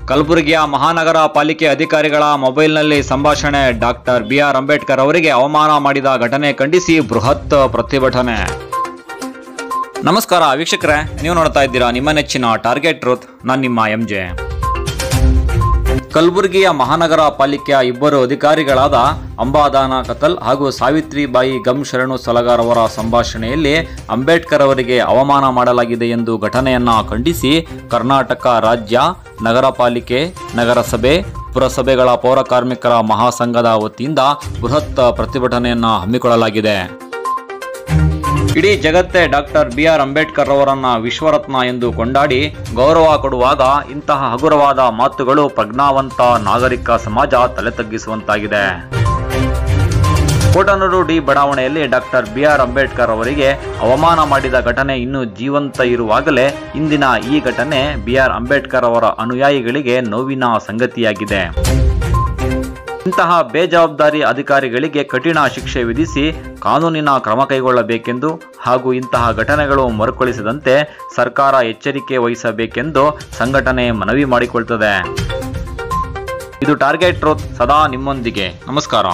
ಕಲಬುರಗಿಯ ಮಹಾನಗರ ಪಾಲಿಕೆ ಅಧಿಕಾರಿಗಳ ಮೊಬೈಲ್ನಲ್ಲಿ ಸಂಭಾಷಣೆ ಡಾಕ್ಟರ್ ಬಿಆರ್ ಅಂಬೇಡ್ಕರ್ ಅವರಿಗೆ ಅವಮಾನ ಮಾಡಿದ ಘಟನೆ ಖಂಡಿಸಿ ಬೃಹತ್ ಪ್ರತಿಭಟನೆ ನಮಸ್ಕಾರ ವೀಕ್ಷಕರೇ ನೀವು ನೋಡ್ತಾ ಇದ್ದೀರಾ ನಿಮ್ಮ ನೆಚ್ಚಿನ ಟಾರ್ಗೆಟ್ ಟ್ರೂತ್ ನಾನು ನಿಮ್ಮ ಎಂ ಜೆ ಕಲಬುರಗಿಯ ಮಹಾನಗರ ಪಾಲಿಕೆಯ ಇಬ್ಬರು ಅಧಿಕಾರಿಗಳಾದ ಅಂಬಾದಾನ ಕತಲ್ ಹಾಗೂ ಸಾವಿತ್ರಿಬಾಯಿ ಗಮ್ ಶರಣು ಸಲಗಾರ್ ಅವರ ಸಂಭಾಷಣೆಯಲ್ಲಿ ಅಂಬೇಡ್ಕರ್ ಅವರಿಗೆ ಅವಮಾನ ಮಾಡಲಾಗಿದೆ ಎಂದು ಘಟನೆಯನ್ನ ಖಂಡಿಸಿ ಕರ್ನಾಟಕ ರಾಜ್ಯ ನಗರ ಪಾಲಿಕೆ ನಗರಸಭೆ ಪುರಸಭೆಗಳ ಪೌರ ಕಾರ್ಮಿಕರ ಮಹಾಸಂಘದ ವತಿಯಿಂದ ಬೃಹತ್ ಪ್ರತಿಭಟನೆಯನ್ನ ಹಮ್ಮಿಕೊಳ್ಳಲಾಗಿದೆ ಇಡೀ ಜಗತ್ತೇ ಡಾಕ್ಟರ್ ಬಿ ಆರ್ ಅಂಬೇಡ್ಕರ್ ಅವರನ್ನ ವಿಶ್ವರತ್ನ ಎಂದು ಕೊಂಡಾಡಿ ಗೌರವ ಕೊಡುವಾಗ ಇಂತಹ ಹಗುರವಾದ ಮಾತುಗಳು ಪ್ರಜ್ಞಾವಂತ ನಾಗರಿಕ ಸಮಾಜ ತಲೆ ತಗ್ಗಿಸುವಂತಾಗಿದೆ ಕೋಟನೂರು ಡಿ ಬಡಾವಣೆಯಲ್ಲಿ ಡಾಕ್ಟರ್ ಬಿ ಆರ್ ಅಂಬೇಡ್ಕರ್ ಅವರಿಗೆ ಅವಮಾನ ಮಾಡಿದ ಘಟನೆ ಇನ್ನೂ ಜೀವಂತ ಇರುವಾಗಲೇ ಇಂದಿನ ಈ ಘಟನೆ ಬಿ ಆರ್ ಅಂಬೇಡ್ಕರ್ ಅವರ ಅನುಯಾಯಿಗಳಿಗೆ ನೋವಿನ ಸಂಗತಿಯಾಗಿದೆ ಇಂತಹ ಬೇಜವಾಬ್ದಾರಿ ಅಧಿಕಾರಿಗಳಿಗೆ ಕಠಿಣ ಶಿಕ್ಷೆ ವಿಧಿಸಿ ಕಾನೂನಿನ ಕ್ರಮ ಕೈಗೊಳ್ಳಬೇಕೆಂದು ಹಾಗೂ ಇಂತಹ ಘಟನೆಗಳು ಮರುಕಳಿಸದಂತೆ ಸರ್ಕಾರ ಎಚ್ಚರಿಕೆ ವಹಿಸಬೇಕೆಂದು ಸಂಘಟನೆ ಮನವಿ ಮಾಡಿಕೊಳ್ತದೆ ಇದು ಟಾರ್ಗೆಟ್ ಟ್ರೋತ್ ಸದಾ ನಿಮ್ಮೊಂದಿಗೆ ನಮಸ್ಕಾರ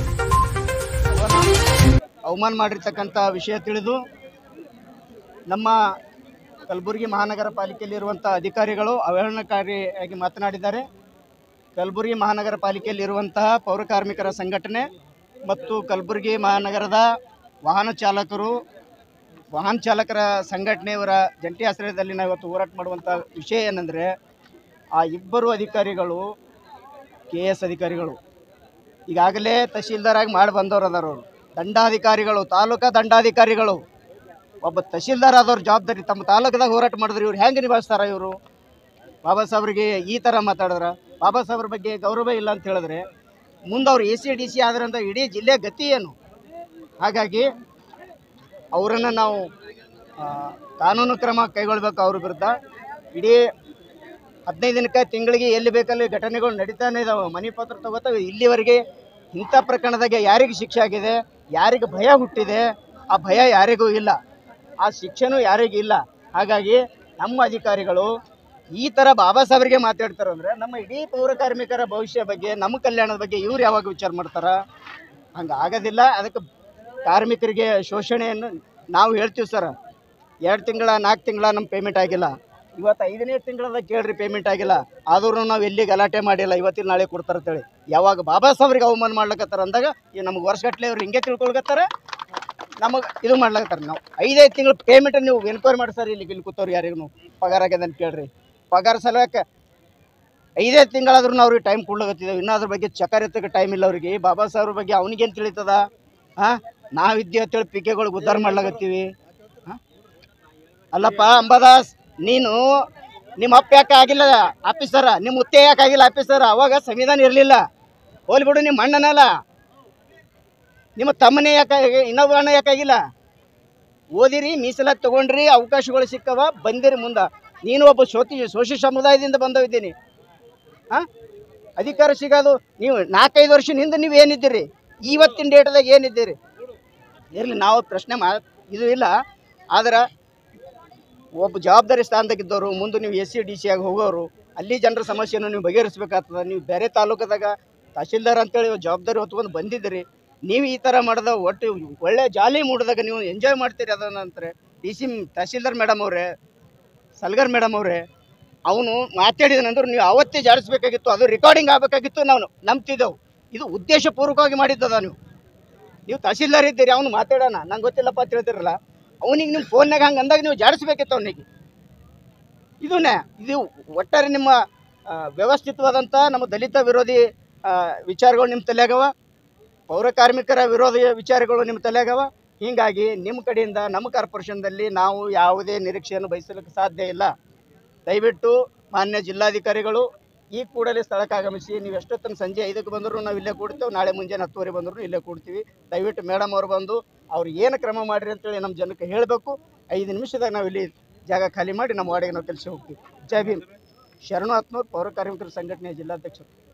ಅವಮಾನ ಮಾಡಿರ್ತಕ್ಕಂಥ ವಿಷಯ ತಿಳಿದು ನಮ್ಮ ಕಲಬುರಗಿ ಮಹಾನಗರ ಪಾಲಿಕೆಯಲ್ಲಿರುವಂಥ ಅಧಿಕಾರಿಗಳು ಅವಹೇಳನಕಾರಿಯಾಗಿ ಮಾತನಾಡಿದ್ದಾರೆ ಕಲಬುರಗಿ ಮಹಾನಗರ ಪಾಲಿಕೆಯಲ್ಲಿರುವಂತಹ ಪೌರ ಕಾರ್ಮಿಕರ ಸಂಘಟನೆ ಮತ್ತು ಕಲಬುರಗಿ ಮಹಾನಗರದ ವಾಹನ ಚಾಲಕರು ವಾಹನ ಚಾಲಕರ ಸಂಘಟನೆಯವರ ಜಂಟಿ ಆಶ್ರಯದಲ್ಲಿ ನಾವು ಇವತ್ತು ಹೋರಾಟ ಮಾಡುವಂಥ ವಿಷಯ ಏನಂದರೆ ಆ ಇಬ್ಬರು ಅಧಿಕಾರಿಗಳು ಕೆ ಎಸ್ ಅಧಿಕಾರಿಗಳು ಈಗಾಗಲೇ ತಹಶೀಲ್ದಾರಾಗಿ ಮಾಡಿ ಬಂದವರು ಅದಾರ ಅವರು ದಂಡಾಧಿಕಾರಿಗಳು ತಾಲೂಕಾ ದಂಡಾಧಿಕಾರಿಗಳು ಒಬ್ಬ ತಹಶೀಲ್ದಾರ್ ಆದವ್ರ ಜವಾಬ್ದಾರಿ ತಮ್ಮ ತಾಲೂಕದಾಗ ಹೋರಾಟ ಮಾಡಿದ್ರೆ ಇವ್ರು ಹೆಂಗೆ ನಿಭಾಯಿಸ್ತಾರ ಇವರು ಬಾಬಾ ಸಾಹೇಬ್ರಿಗೆ ಈ ಥರ ಮಾತಾಡಿದ್ರ ಬಾಬಾ ಸಾಹೇಬ್ರ ಬಗ್ಗೆ ಗೌರವ ಇಲ್ಲ ಅಂತ ಹೇಳಿದ್ರೆ ಮುಂದೆ ಅವ್ರು ಎ ಸಿ ಡಿ ಸಿ ಆದ್ರಂತ ಇಡೀ ಜಿಲ್ಲೆ ಗತಿ ಏನು ಹಾಗಾಗಿ ಅವರನ್ನು ನಾವು ಆ, ಕಾನೂನು ಕ್ರಮ ಕೈಗೊಳ್ಬೇಕು ಅವ್ರ ವಿರುದ್ಧ ಇಡೀ ಹದಿನೈದು ದಿನಕ್ಕೆ ತಿಂಗಳಿಗೆ ಎಲ್ಲಿ ಬೇಕಲ್ಲಿ ಘಟನೆಗಳು ನಡೀತಾನೆ ಇದಾವೆ ಮನೆ ಪತ್ರ ತಗೋತಾವೆ ಇಲ್ಲಿವರೆಗೆ ಇಂಥ ಪ್ರಕರಣದಾಗೆ ಯಾರಿಗೆ ಶಿಕ್ಷೆ ಆಗಿದೆ ಯಾರಿಗೆ ಭಯ ಹುಟ್ಟಿದೆ ಆ ಭಯ ಯಾರಿಗೂ ಇಲ್ಲ ಆ ಶಿಕ್ಷೆನೂ ಯಾರಿಗೂ ಇಲ್ಲ ಹಾಗಾಗಿ ನಮ್ಮ ಅಧಿಕಾರಿಗಳು ಈ ಥರ ಬಾಬಾ ಸಾಹೇಬ್ರಿಗೆ ಮಾತಾಡ್ತಾರೆ ಅಂದರೆ ನಮ್ಮ ಇಡೀ ಪೌರ ಕಾರ್ಮಿಕರ ಭವಿಷ್ಯ ಬಗ್ಗೆ ನಮ್ಮ ಕಲ್ಯಾಣದ ಬಗ್ಗೆ ಇವ್ರು ಯಾವಾಗ ವಿಚಾರ ಮಾಡ್ತಾರ ಹಂಗೆ ಆಗೋದಿಲ್ಲ ಅದಕ್ಕೆ ಕಾರ್ಮಿಕರಿಗೆ ಶೋಷಣೆಯನ್ನು ನಾವು ಹೇಳ್ತೀವಿ ಸರ್ ಎರಡು ತಿಂಗಳ ನಾಲ್ಕು ತಿಂಗಳ ನಮ್ಮ ಪೇಮೆಂಟ್ ಆಗಿಲ್ಲ ಇವತ್ತು ಐದನೇ ತಿಂಗಳದ ಕೇಳ್ರಿ ಪೇಮೆಂಟ್ ಆಗಿಲ್ಲ ಆದ್ರೂ ನಾವು ಎಲ್ಲಿ ಗಲಾಟೆ ಮಾಡಿಲ್ಲ ಇವತ್ತಿನ ನಾಳೆ ಕೊಡ್ತಾರೆ ಅಂತೇಳಿ ಯಾವಾಗ ಬಾಬಾ ಸಾಹೇಬ್ರಿಗೆ ಅವಮಾನ ಮಾಡ್ಲಕತ್ತಾರ ಅಂದಾಗ ಈ ನಮ್ಗೆ ವರ್ಷಗಟ್ಲೆ ಅವ್ರು ಹಿಂಗೆ ತಿಳ್ಕೊಳ್ಕತ್ತಾರ ನಮಗೆ ಇದು ಮಾಡ್ಲಕತ್ತಾರ ನಾವು ಐದೈದು ತಿಂಗಳು ಪೇಮೆಂಟ್ ನೀವು ಎನ್ಕ್ವೈರಿ ಮಾಡಿ ಸರ್ ಇಲ್ಲಿ ಇಲ್ಲಿ ಕೂತವ್ರು ಯಾರಿಗೂ ಪಗಾರ ಆಗ್ಯದ ಅಂತ ಕೇಳ್ರಿ ಪಗಾರ ಸಲುವಕ್ಕೆ ಐದೈದು ತಿಂಗಳಾದ್ರೂ ಅವ್ರಿಗೆ ಟೈಮ್ ಕೊಡ್ಲಾಗತ್ತಿದ್ದೇವೆ ಇನ್ನೂ ಅದ್ರ ಬಗ್ಗೆ ಚಕರ್ ಎತ್ತಕ್ಕೆ ಟೈಮ್ ಇಲ್ಲ ಅವ್ರಿಗೆ ಬಾಬಾ ಸಾಹೇಬ್ರ ಬಗ್ಗೆ ಅವನಿಗೇನು ತಿಳಿತದ ಹಾಂ ನಾವಿದ್ದೀವಿ ಅಂತೇಳಿ ಪಿಕೆಗಳಿಗೆ ಉದ್ಧಾರ ಮಾಡ್ಲಾಗತ್ತೀವಿ ಹಾಂ ಅಲ್ಲಪ್ಪ ಅಂಬಾದಾಸ್ ನೀನು ನಿಮ್ಮ ಅಪ್ಪ ಯಾಕೆ ಆಗಿಲ್ಲ ಆಫೀಸರ ನಿಮ್ಮ ಮುತ್ತೆ ಯಾಕೆ ಆಗಿಲ್ಲ ಆಫೀಸರ ಅವಾಗ ಸಂವಿಧಾನ ಇರಲಿಲ್ಲ ಹೋಲಿ ಬಿಡು ನಿಮ್ಮ ಅಣ್ಣನಲ್ಲ ನಿಮ್ಮ ತಮ್ಮನೇ ಯಾಕೆ ಇನ್ನೊಬ್ಬ ಅಣ್ಣ ಯಾಕಾಗಿಲ್ಲ ಓದಿರಿ ಮೀಸಲಾತಿ ತಗೊಂಡ್ರಿ ಅವಕಾಶಗಳು ಸಿಕ್ಕವ ಬಂದಿರಿ ಮುಂದೆ ನೀನು ಒಬ್ಬ ಶೋತಿ ಶೋಷಿ ಸಮುದಾಯದಿಂದ ಬಂದವಿದ್ದೀನಿ ಹಾಂ ಅಧಿಕಾರ ಸಿಗೋದು ನೀವು ನಾಲ್ಕೈದು ವರ್ಷದಿಂದ ನೀವು ಏನಿದ್ದೀರಿ ಇವತ್ತಿನ ಡೇಟ್ದಾಗ ಏನಿದ್ದೀರಿ ಇರಲಿ ನಾವು ಪ್ರಶ್ನೆ ಮಾ ಇದು ಇಲ್ಲ ಆದ್ರೆ ಒಬ್ಬ ಜವಾಬ್ದಾರಿ ಸ್ಥಾನದಾಗಿದ್ದವರು ಮುಂದೆ ನೀವು ಎಸ್ ಸಿ ಡಿ ಸಿ ಆಗಿ ಹೋಗೋರು ಅಲ್ಲಿ ಜನರ ಸಮಸ್ಯೆಯನ್ನು ನೀವು ಬಗೆಹರಿಸ್ಬೇಕಾಗ್ತದೆ ನೀವು ಬೇರೆ ತಾಲೂಕದಾಗ ತಹಶೀಲ್ದಾರ್ ಅಂತೇಳಿ ಜವಾಬ್ದಾರಿ ಹೊತ್ಕೊಂಡು ಬಂದಿದ್ದೀರಿ ನೀವು ಈ ಥರ ಮಾಡಿದ ಒಟ್ಟು ಒಳ್ಳೆ ಜಾಲಿ ಮೂಡಿದಾಗ ನೀವು ಎಂಜಾಯ್ ಮಾಡ್ತೀರಿ ಅದನ್ನ ಅಂತಾರೆ ಡಿ ಸಿ ತಹಶೀಲ್ದಾರ್ ಮೇಡಮ್ ಅವರೇ ಸಲ್ಗರ್ ಮೇಡಮ್ ಅವರೇ ಅವನು ಮಾತಾಡಿದನಂದ್ರೆ ನೀವು ಅವತ್ತೇ ಜಾಡಿಸ್ಬೇಕಾಗಿತ್ತು ಅದು ರೆಕಾರ್ಡಿಂಗ್ ಆಗಬೇಕಾಗಿತ್ತು ನಾವು ನಂಬ್ತಿದ್ದೆವು ಇದು ಉದ್ದೇಶಪೂರ್ವಕವಾಗಿ ಮಾಡಿದ್ದದ ನೀವು ನೀವು ತಹಶೀಲ್ದಾರ್ ಇದ್ದೀರಿ ಅವನು ಮಾತಾಡೋಣ ನಂಗೆ ಗೊತ್ತಿಲ್ಲಪ್ಪ ಅಂತ ಹೇಳ್ತಿರಲ್ಲ ಅವನಿಗೆ ನಿಮ್ಮ ಫೋನ್ನಾಗ ಹಂಗೆ ಅಂದಾಗ ನೀವು ಜಾಡಿಸ್ಬೇಕಿತ್ತು ಅವನಿಗೆ ಇದನ್ನೇ ಇದು ಒಟ್ಟಾರೆ ನಿಮ್ಮ ಆ, ವ್ಯವಸ್ಥಿತವಾದಂಥ ನಮ್ಮ ದಲಿತ ವಿರೋಧಿ ಆ, ವಿಚಾರಗಳು ನಿಮ್ಮ ತಲೆಯಾಗವ ಪೌರ ಕಾರ್ಮಿಕರ ವಿರೋಧಿ ವಿಚಾರಗಳು ನಿಮ್ಮ ತಲೆಯಾಗವ ಹೀಗಾಗಿ ನಿಮ್ಮ ಕಡೆಯಿಂದ ನಮ್ಮ ಕಾರ್ಪೊರೇಷನ್ದಲ್ಲಿ ನಾವು ಯಾವುದೇ ನಿರೀಕ್ಷೆಯನ್ನು ಬಯಸಲಿಕ್ಕೆ ಸಾಧ್ಯ ಇಲ್ಲ ದಯವಿಟ್ಟು ಮಾನ್ಯ ಜಿಲ್ಲಾಧಿಕಾರಿಗಳು ಈ ಕೂಡಲೇ ಸ್ಥಳಕ್ಕೆ ಆಗಮಿಸಿ ನೀವು ಎಷ್ಟೊತ್ತನ ಸಂಜೆ ಐದಕ್ಕೆ ಬಂದರೂ ನಾವು ಇಲ್ಲೇ ಕೂಡ್ತೇವೆ ನಾಳೆ ಮುಂಜಾನೆ ಹತ್ತುವರೆ ಬಂದರೂ ಇಲ್ಲೇ ಕೂಡ್ತೀವಿ ದಯವಿಟ್ಟು ಮೇಡಮ್ ಅವ್ರು ಬಂದು ಅವ್ರು ಏನು ಕ್ರಮ ಮಾಡಿರಿ ಅಂತೇಳಿ ನಮ್ಮ ಜನಕ್ಕೆ ಹೇಳಬೇಕು ಐದು ನಿಮಿಷದಾಗ ನಾವು ಇಲ್ಲಿ ಜಾಗ ಖಾಲಿ ಮಾಡಿ ನಮ್ಮ ವಾರ್ಡಿಗೆ ನಾವು ಕೆಲಸ ಹೋಗ್ತೀವಿ ಜೈ ಭೀಮ್ ಶರಣು ಹತ್ನೂರು ಪೌರ ಕಾರ್ಮಿಕರ ಸಂಘಟನೆಯ ಜಿಲ್ಲಾಧ್ಯಕ್ಷರು